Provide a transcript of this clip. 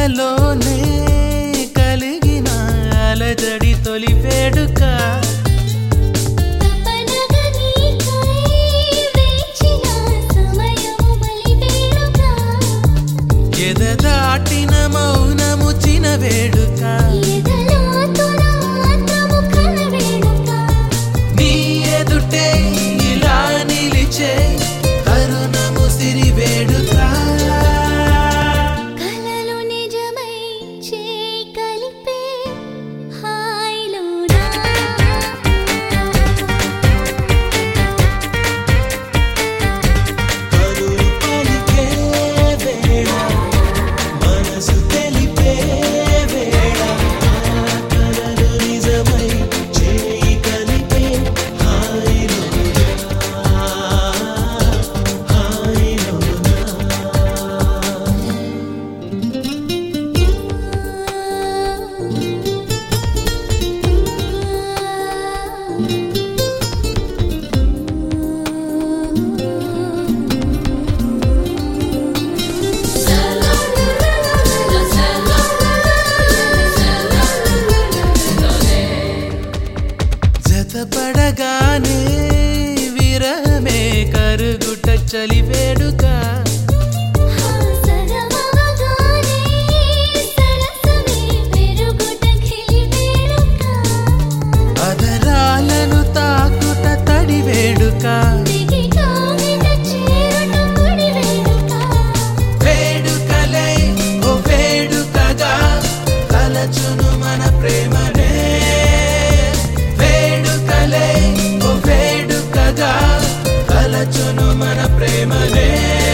కలలోనే కలిగిన అలజడి తొలి వేడుక తపనగా నీకై వేచిన సమయము బలి వేడుక ఎద దాటిన మౌనము చిన వేడుక ఎదలో తొల ఆత్రము కల వేడుక నీ ఎదుటే ఇలా నిలిచే కరుణము సిరి వేడుక కలలు నిజమై చేయి కలిపే హాయిలోనా కరులు పలికే వేళ మనసు తెలిపే వేళ కలలు నిజమై చేయి కలిపే హాయిలోనా హాయిలోనా జతపడగానే విరహమే కరుగుట చలి వేడుక సరవగానే సరసమే పెరుగుట కిలి వేడుక అదరాలను తాకుట తడి వేడుక దిగి కాగిట చేరుట ముడి వేడుక వేడుకలై ఓ వేడుకగా తలచును మన ప్రేమనే వేడుకలై ఓ వేడుకగా తలచును మన ప్రేమనే